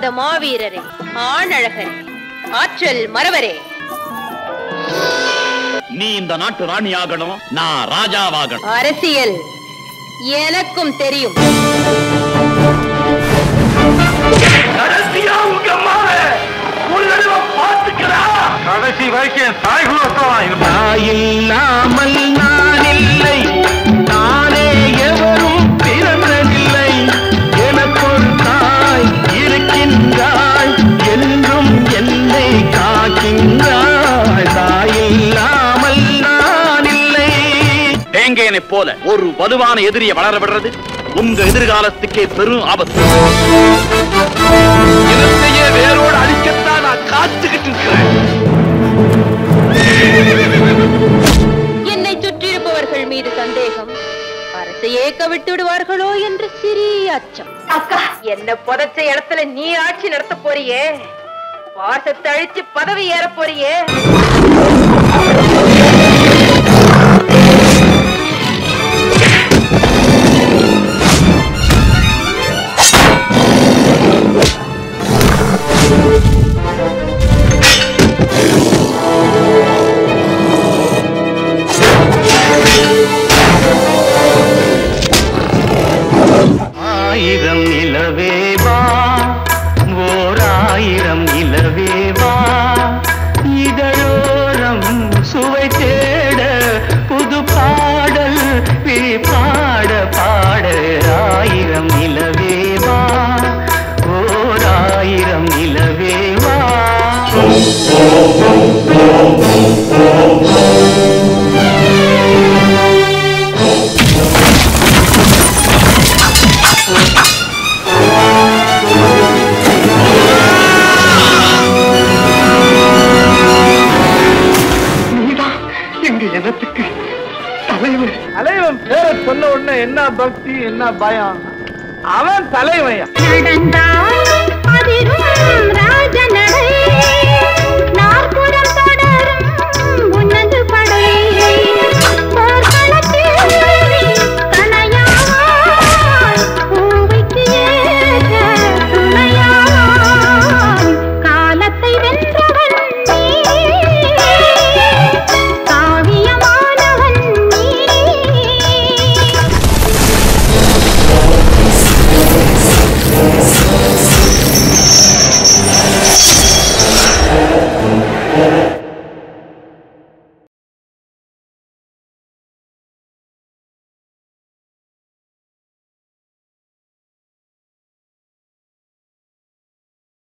இல்லாத மாவீரரே ஆணழகரே ஆற்றல் மறவரே நீ இந்த நாட்டு ராணி ஆகணும் நான் ராஜாவாகணும் அரசியல் எனக்கும் தெரியும் கடைசியா உங்க அம்மாவை ஒரு தடவை பார்த்துக்கிறா கடைசி வரைக்கும் தாய் குலத்தான் தாயில்லாமல் நான் இல்லை நானே எவரும் பிறந்ததில்லை எனக்கொரு தாய் இருக்கின்றாய் என்றும் என்னை காக்கின்றாய் தாயில்லாமல் நான் இல்லை தேங்கையனை போல ஒரு வலுவான எதிரியை வளர விடுறது உங்க எதிர்காலத்துக்கே பெரும் ஆபத்து இனத்தையே வேரோடு அழிக்கத்தான் நான் காத்துக்கிட்டு இருக்கிறேன் என்னை சுற்றியிருப்பவர்கள் மீது சந்தேகம் அரசையே கவிழ்த்து விடுவார்களோ என்று சிறிய அச்சம் அக்கா என்ன புதைச்ச இடத்துல நீ ஆட்சி நடத்த போறியே பாசத்தை அழிச்சு பதவி ஏற போறியே ஆயிரம் நிலவேவா ஓர் ஆயிரம் நிலவேவா இதழோரம் சுவை தேட புது பாடல் விழி பாட பாட ஆயிரம் நிலவேவா ஓர் ஆயிரம் நிலவேவா தலைவன் பேரை சொன்ன உடனே என்ன பக்தி என்ன பயம் அவன் தலைவன் நடந்தா